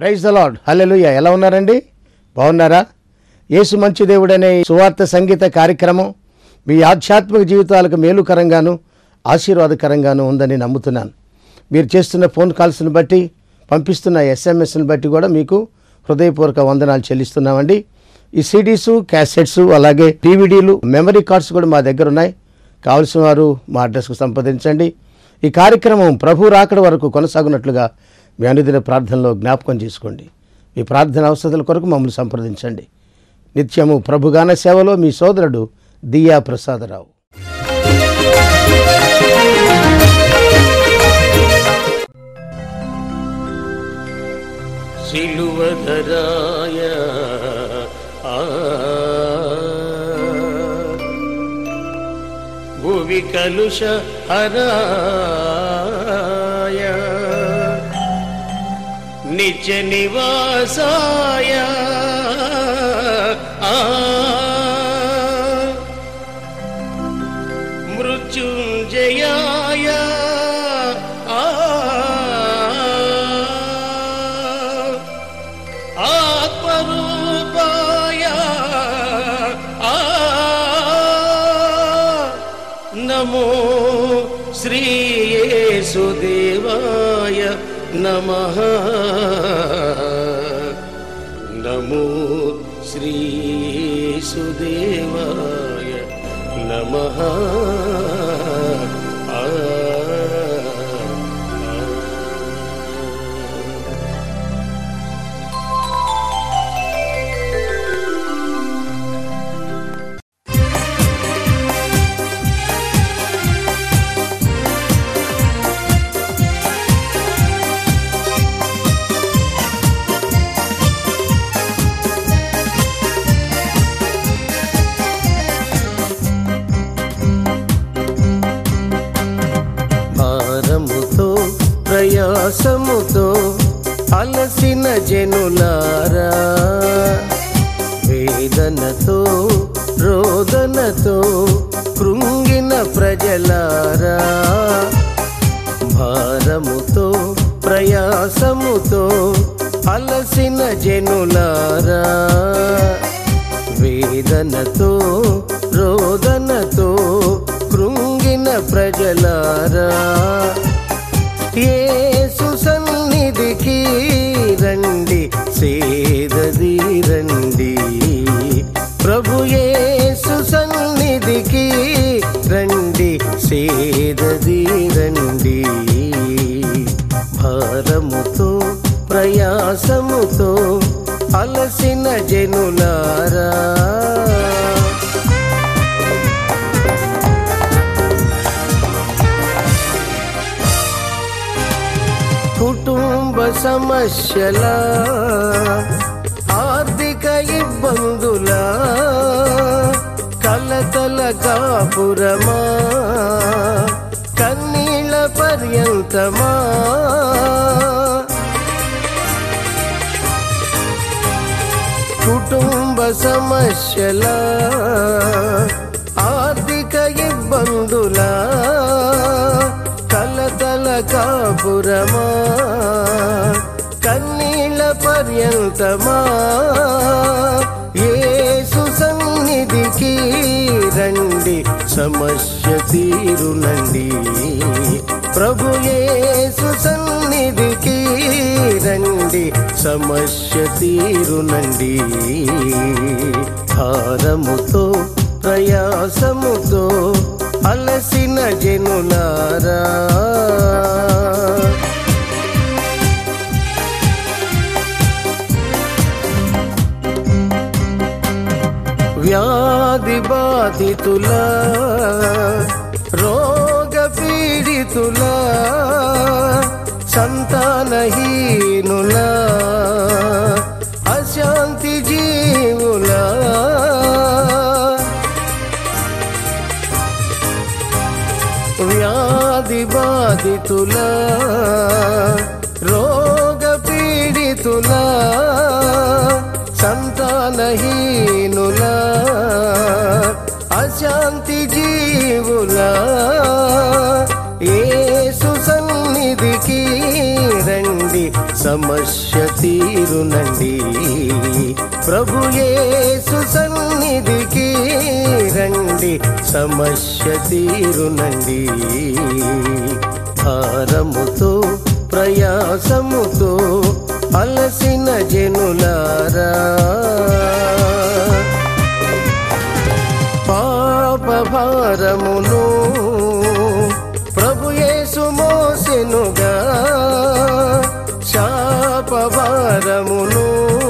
Praise the lord హల్లెలూయా ఎలా ఉన్నారండి బాగున్నారా యేసు మంచి దేవుడనే ఈ సువార్త సంగీత కార్యక్రమం మీ ఆధ్యాత్మిక జీవితాలకు మేలుకరంగాను ఆశీర్వాదకరంగాను ఉందని నమ్ముతున్నాను మీరు చేస్తున్న ఫోన్ కాల్స్ని బట్టి పంపిస్తున్న ఎస్ఎంఎస్ని బట్టి కూడా మీకు హృదయపూర్వక వందనాలు చెల్లిస్తున్నామండి ఈ సిడీసు క్యాసెట్స్ అలాగే డివిడీలు మెమరీ కార్డ్స్ కూడా మా దగ్గర ఉన్నాయి కావలసిన వారు మా అడ్రస్కు సంప్రదించండి ఈ కార్యక్రమం ప్రభు రాకడ వరకు కొనసాగునట్లుగా మీ అనుదిన ప్రార్థనలో జ్ఞాపకం చేసుకోండి మీ ప్రార్థన అవసరాల కొరకు మమ్మల్ని సంప్రదించండి నిత్యము ప్రభుగాన సేవలో మీ సోదరుడు దియా ప్రసాదరావు సిలువధరాయ ఆ భువి కలుష హరాయ నిత్య నివాసాయ ఆ మృత్యుంజయాయ ఆ ఆత్మరూపాయ ఆ నమో శ్రీయేసుదేవాయ నమ నమో శ్రీయేసుదేవాయ నమ భారముతో ప్రయాసముతో అలసిన జనులారా వేదనతో రోదనతో కృంగిన ప్రజలారా భారముతో ప్రయాసముతో అలసిన జనులారా వేదనతో రోదనతో కృంగిన ప్రజలారా యేసు సన్నిధికి రండి సేదది రండి ప్రభు యేసు సన్నిధికి రండి సేదది రండి భారముతో ప్రయాసముతో అలసిన జనులారా కుటుంబ సమస్యల ఆర్థిక ఇబ్బందుల కలతల కాపురమా కన్నీళ్ళ పర్యంతమా కుటుంబ సమస్యల ఆర్థిక ఇబ్బందుల కలతల కాపురమా కన్నీళ్ళ పర్యంతమా యేసు సన్నిధికి రండి సమస్య తీరునండి ప్రభు యేసు సన్నిధికి రండి సమస్య తీరునండి భారముతో ప్రయాసముతో అలసిన జనులారా వ్యాధి బాధితుల రోగ పీడితుల సంతానహీనుల అశాంతి జీవుల వ్యాధి బాధితుల రోగ పీడితుల సంతానహీనుల అశాంతి జీవుల యేసు సన్నిధికి రండి సమస్య తీరునండి ప్రభు యేసు సన్నిధికి రండి సమస్య తీరునండి భారముతో ప్రయాసముతో అలసిన జనులారా పాప భారమును ప్రభు యేసు మోసెనుగా శాప భారమును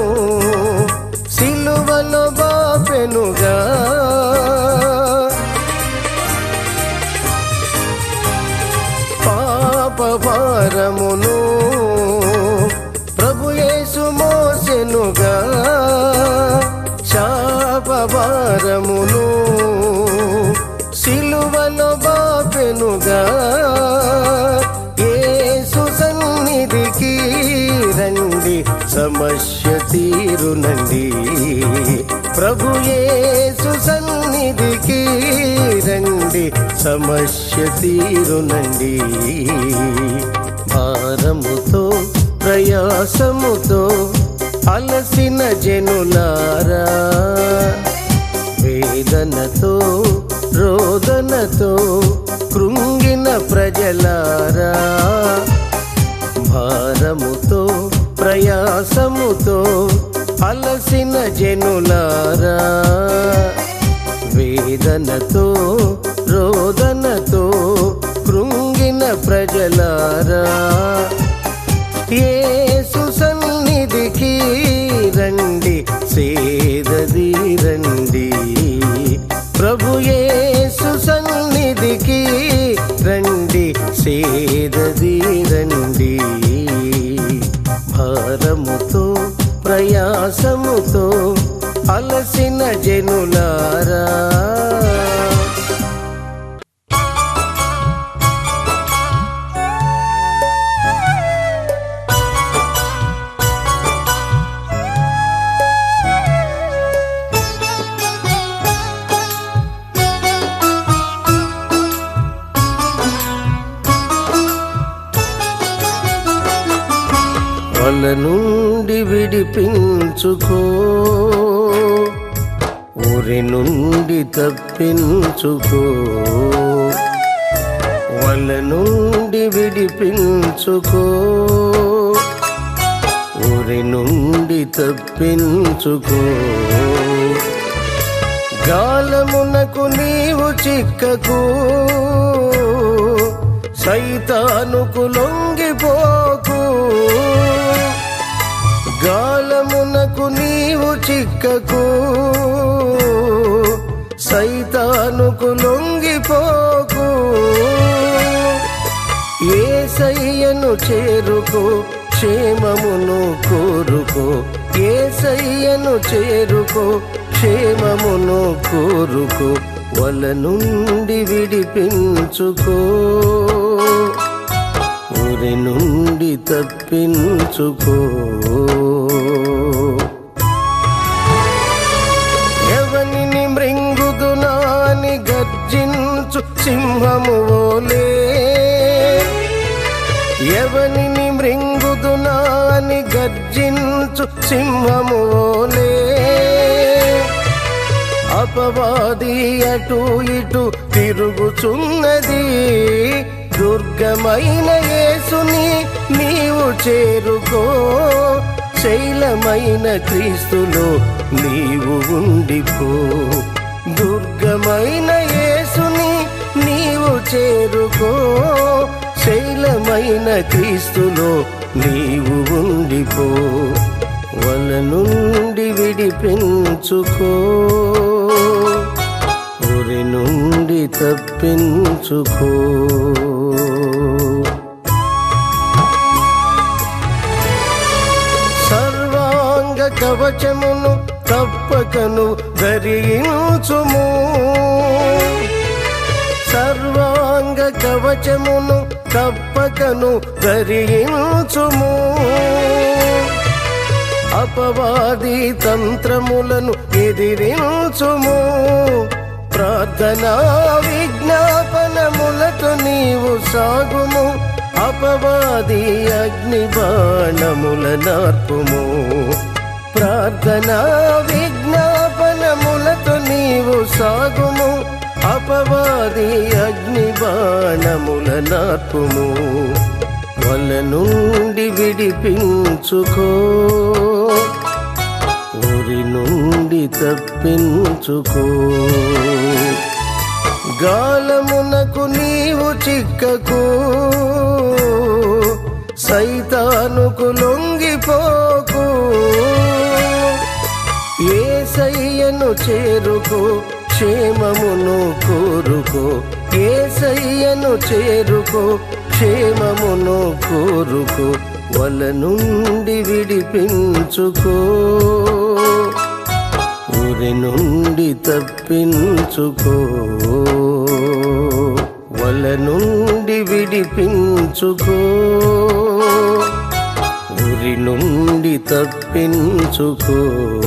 సిలువలో బాపెనుగా పాప భారమును ప్రభు యేసు మోసెనుగా శాప భారమును సిలువలో బాపెనుగా యేసు సన్నిధికి రండి సమస్య తీరునండి ప్రభు యేసు సన్నిధికి రండి సమస్య తీరునండి భారముతో ప్రయాసముతో అలసిన జనులారా వేదనతో రోదనతో కృంగిన ప్రజలారా భారముతో ప్రయాసముతో అలసిన జనులారా వేదనతో రోదనతో కృంగిన ప్రజలారా యేసు సన్నిధికి రండి సేదది రండి ప్రభు యేసు సన్నిధికి రండి సేదది రండి భారముతో ప్రయాసముతో అలసిన జనులారా వల నుండి విడిపించుకో ఊరి నుండి తప్పించుకో వల నుండి విడిపించుకో ఊరి నుండి తప్పించుకో గాలమునకు నీవు చిక్కకు సైతానుకు లొంగిపోకు గాలమునకు నీవు చిక్కకు సైతానుకు లొంగిపోకు ఏసయ్యను చేరుకో క్షేమమును కోరుకో ఏసయ్యను చేరుకో క్షేమమును కోరుకో వల నుండి విడిపించుకో ఊరి నుండి తప్పించుకో ఎవనిని మృంగుదునాని గర్జించు సింహము ఓలే ఎవనిని మృంగుదునాని గర్జించు సింహము ఓలే అపవాది అటు ఇటు తిరుగుచున్నది దుర్గమైన యేసుని నీవు చేరుకో శైలమైన క్రీస్తులో నీవు ఉండిపో దుర్గమైన యేసుని నీవు చేరుకో శైలమైన క్రీస్తులో నీవు ఉండిపో వల నుండి విడిపించుకో ఊరి నుండి తప్పించుకో సర్వాంగ కవచమును తప్పకను ధరించుము సర్వాంగ కవచమును తప్పకను ధరించుము అపవాది తంత్రములను ఎదిరించుము ప్రార్థనా విజ్ఞాపనములతో నీవు సాగుము అపవాది అగ్ని బాణముల నార్పుము ప్రార్థనా విజ్ఞాపనములతో నీవు సాగుము అపవాది అగ్ని బాణముల నార్పుము వల నుండి విడిపించుకో ఊరి నుండి తప్పించుకో గాలమునకు నీవు చిక్కకు సైతానుకు లొంగిపోకు ఏసయ్యను చేరుకో క్షేమమును కోరుకో ఏసయ్యను చేరుకో క్షేమమును కోరుకో వల నుండి విడిపించుకో ఊరి నుండి తప్పించుకో వల నుండి విడిపించుకో ఊరి నుండి తప్పించుకో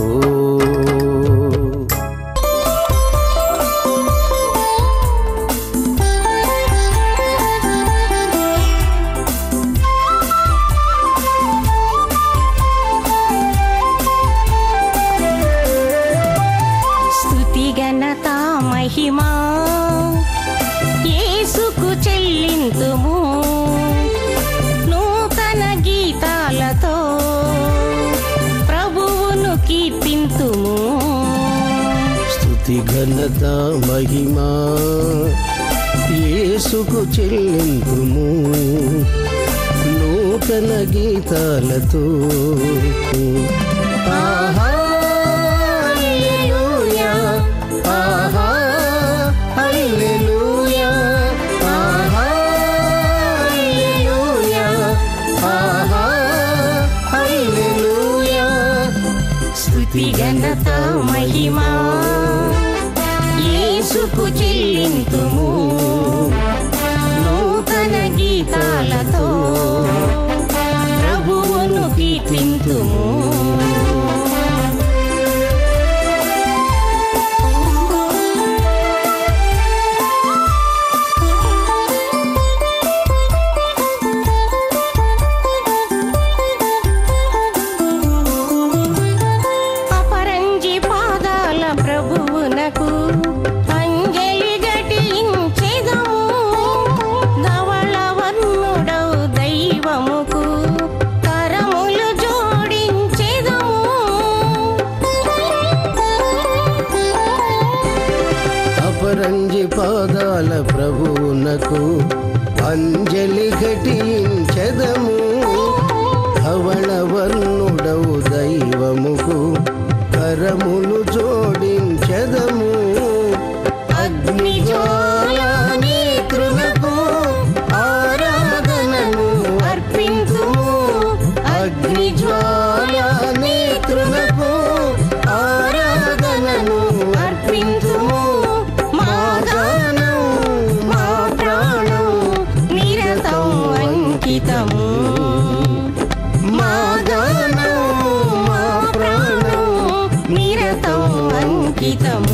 స్తుతి ఘనత మహిమా యేసుకు చెల్లింతుము నూతన గీతాలతో ప్రభువును కీర్తింతుము స్తుతి ఘనత మహిమా యేసుకు చెల్లింపుము నూతన గీతాలతో ఆహా హల్లెలూయా, ఆహా హల్లెలూయా, ఆహా హల్లెలూయా, ఆహా హల్లెలూయా. స్తుతి ఘనత మహిమా యేసుకు చెల్లింతుము నూతన గీతాలతో ప్రభువును కీర్తింతుము అపరంజి పాదాల ప్రభువునకు అంజలి ఘటించెదము ధవళ వర్ణుడవు దైవముకు కరములు జోడించెదము అపరంజి పాదాల ప్రభువునకు అంజలి ఘటించెదము ధవళ వర్ణుడవు దైవముకు కరములు జోడించెదము అగ్ని జ్వాలానేత్రులకు ఆరాధనను అర్పింతుము అగ్ని జ్వాలానేత్రులకు ఆరాధనను అర్పింతుము మా గానం మా ప్రాణం నిరతం అంకితము మా గానం మా ప్రాణం నిరతం అంకితము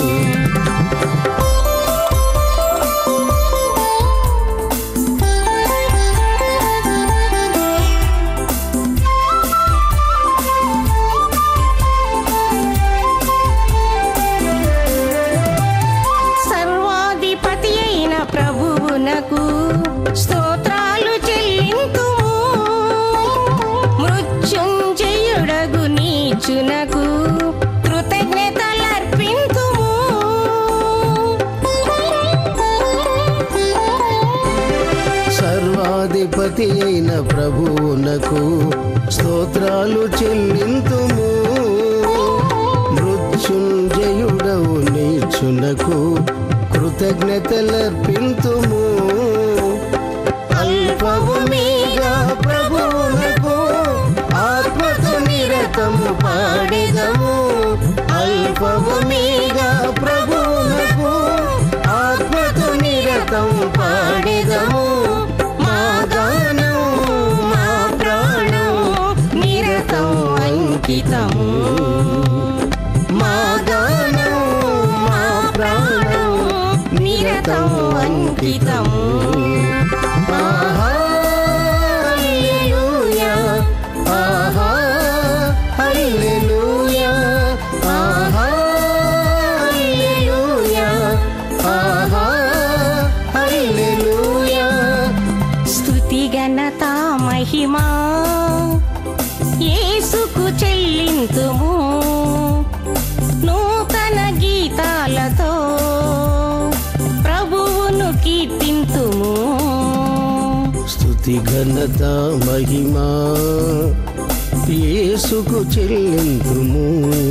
సర్వాధిపతి అయిన ప్రభువునకు స్తోత్రాలు చెల్లింతుము మృత్యుంజయుడగు నీచునకు కృతజ్ఞతలర్పింతుము సర్వాధిపతి అయిన ప్రభువునకు స్తోత్రాలు చెల్లింతుము మృత్యుంజయుడవు నీచునకు కృతజ్ఞతలర్పింతుము అల్పవు మీగా ప్రభువునకు ఆత్మతో నిరతము పాడెదము అల్పవు మీగా ప్రభువునకు ఆత్మతో నిరతం పాడెదము మా గానం మా ప్రాణం నిరతం అంకితము మా గానం మా ప్రాణం నిరతం అంకితము ఆహా చెల్లింతుము నూతన గీతాలతో ప్రభువును కీర్తింతుము స్తుతి ఘనత మహిమా యేసుకు చెల్లింతుము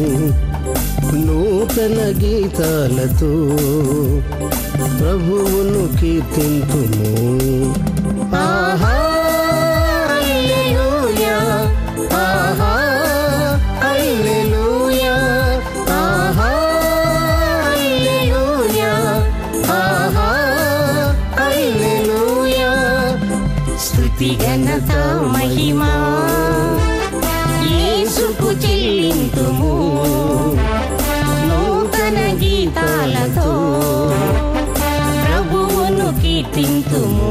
నూతన గీతాలతో ప్రభువును కీర్తింతుము ఆహా హల్లెలూయా ఆహా హల్లెలూయా ఆహా హల్లెలూయా ఆహా హల్లెలూయా స్తుతి ఘనత మహిమా యేసుకు చెల్లింతుము నూతన గీతాలతో ప్రభువును కీర్తింతుము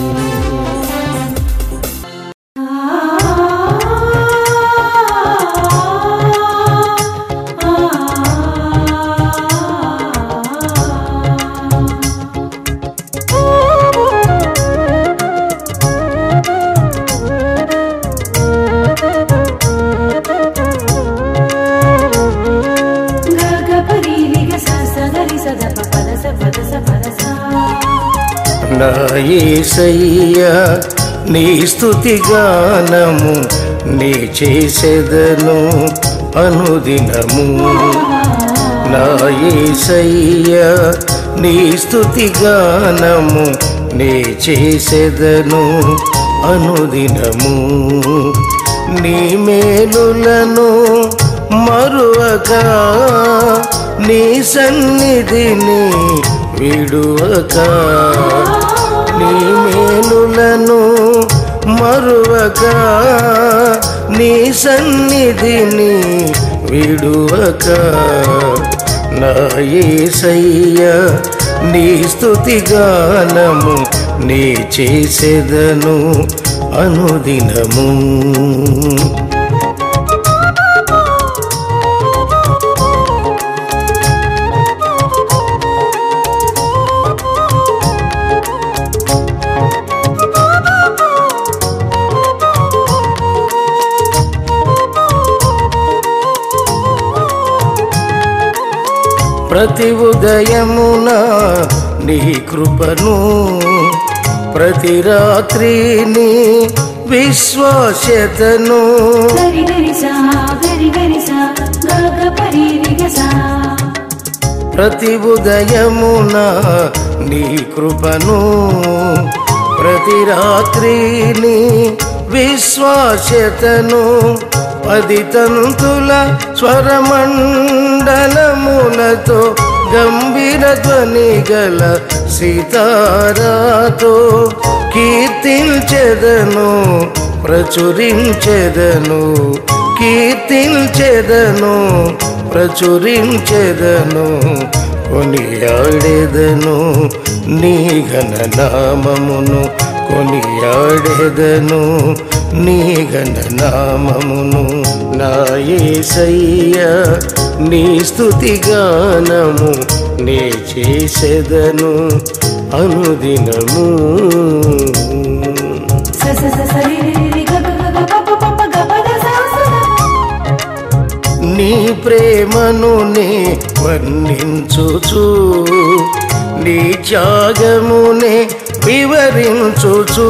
నా యేసయ్యా నీ స్తుతి గానము నీ చేసెదను అనుదినము నా యేసయ్యా నీ స్తుతి గానము నీ చేసెదను అనుదినము నీ మేలులను మరువక నీ సన్నిధిని విడువక నీ మేలులను మరువక నీ సన్నిధిని విడువక నా యేసయ్య నీ స్తుతి గానము నీ చేసెదను అనుదినము ప్రతి ఉదయమున నీ కృపను ప్రతి రాత్రి నీ విశ్వాస్యతను గరి గరి సా గరి గరి సా గగ పరి రి గ సా ప్రతి ఉదయమున నీ కృపను ప్రతి రాత్రి నీ విశ్వాస్యతను పది తంతుల స్వరమండలములతో గంభీర ధ్వని గల సీతారాతో కీర్తించెదను ప్రచురించెదను కీర్తించెదను ప్రచురించెదను కొనియాడెదను నీ ఘన నామమును కొనియాడెదను నీ ఘన నామమును నా యేసయ్య నీ స్తుతి గానము నే చేసెదను అనుదినము స స స స రి రి రి గ గ గ గ ప ప ప ప గ ప ద సా స ద. నీ ప్రేమను నే వర్ణించుచు నీ త్యాగమునే వివరించుచు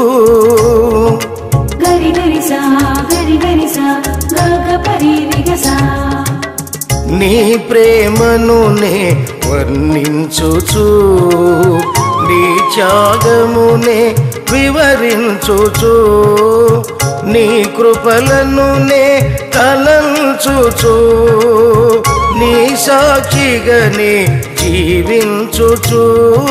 గరి గరి సా గరి గరి సా గగ పరి రి గ సా నీ ప్రేమను నే వర్ణించుచు నీ త్యాగమునే వివరించుచు నీ కృపలను నే తలంచుచు నీ సాక్షిగానే జీవించుచు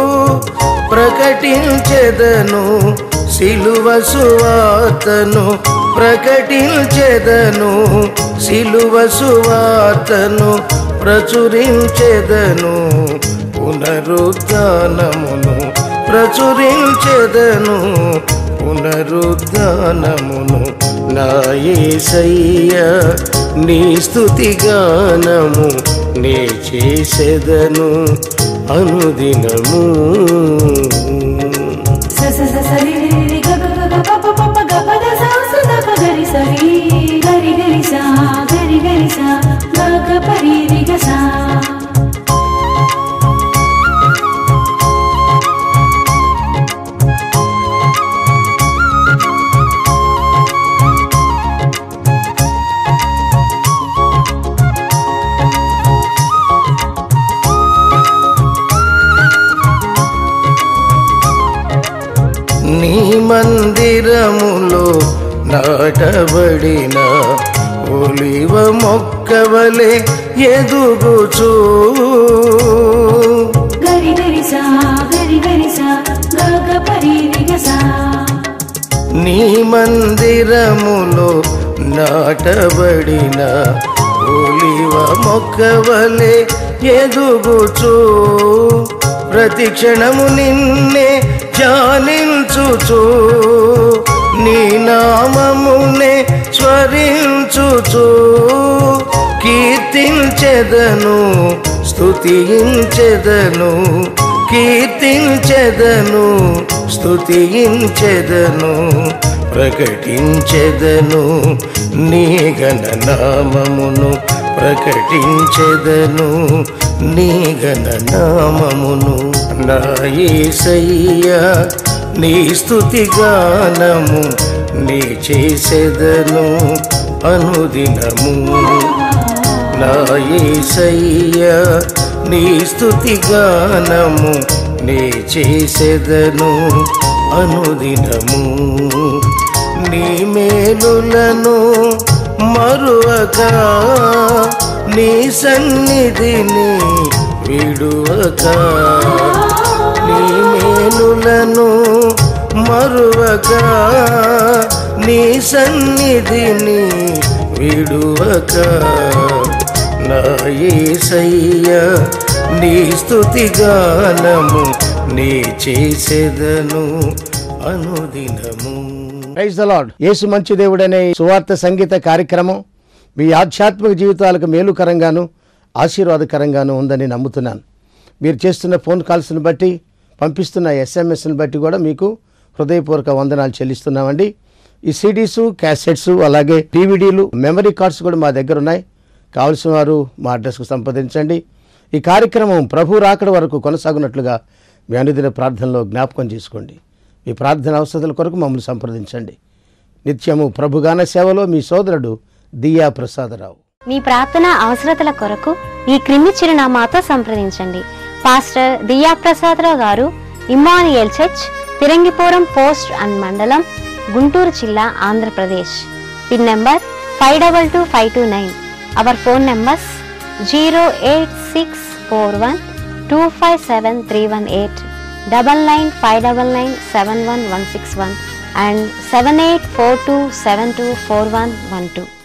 ప్రకటించెదను సిలువ సువార్తను ప్రకటించెదను సిలువ సువార్తను ప్రచురించెదను పునరుద్ధానమును ప్రచురించెదను పునరుద్ధానమును నా యేసయ్య నీ స్తుతి గానము నే చేసెదను అనుదినము స స స స రి రి రి గ గ గ గ ప ప ప ప గ ప ద సా స ద ప గరి స రి గరి గరి సా గరి గరి గరి సా గ గ పరి రి గ సా నీ మందిరములో నాటబడిన ఒలివ మొక్కవలే ఎదుగుచూ గరి గరి సా గరి గరి సా గ గ పరి రి గ సా నీ మందిరములో నాటబడిన ఒలివ మొక్కవలే ఎదుగుచూ ప్రతి క్షణము నిన్నే ధ్యానించుచు నీ నామమునే స్మరించుచు కీర్తించెదను స్తుతించెదను కీర్తించెదను స్తుతించెదను ప్రకటించెదను నీ గణనామమును ప్రకటించెదను నీ గణనామమును నా యేసయ్యా నీ స్తుతి గానము నీ చేసెదను అనుదినము నా యేసయ్యా నీ స్తుతి గానము నీ చేసెదను అనుదినము నీ మేలులను మరువక నీ సన్నిధిని విడువక నీ మేలులను మరువక నీ సన్నిధిని విడువక నా యేసయ్య నీ స్తుతి గానము నీ చేసెదను అనుదినము ప్రైజ్ ద లార్డ్ యేసు మంచి దేవుడనే ఈ సువార్త సంగీత కార్యక్రమం మీ ఆధ్యాత్మిక జీవితాలకు మేలుకరంగాను ఆశీర్వాదకరంగాను ఉందని నమ్ముతున్నాను మీరు చేస్తున్న ఫోన్ కాల్స్ని బట్టి పంపిస్తున్న ఎస్ఎంఎస్ని బట్టి కూడా మీకు హృదయపూర్వక వందనాలు చెల్లిస్తున్నామండి ఈ సిడీసు క్యాసెట్స్ అలాగే డివిడీలు మెమరీ కార్డ్స్ కూడా మా దగ్గర ఉన్నాయి కావలసిన వారు మా అడ్రస్కు సంప్రదించండి ఈ కార్యక్రమం ప్రభు రాకడ వరకు కొనసాగునట్లుగా మీ అనుదిన ప్రార్థనలో జ్ఞాపకం చేసుకోండి మీ ప్రార్థన అవసరాల కొరకు మమ్మల్ని సంప్రదించండి నిత్యము ప్రభుగాన సేవలో మీ సోదరుడు దియా ప్రసాదరావు మీ ప్రార్థన అవసరతల కొరకు ఈ క్రింది చిరునామాతో సంప్రదించండి పాస్టర్ దియా ప్రసాదరావు గారు Emmanuel church Pirangipuram post and మండలం గుంటూరు జిల్లా Andhra Pradesh pin number five double two five two nine hour phone numbers zero eight six four one two five seven three one eight double nine five double nine seven one one six one and seven eight four two seven two four one one two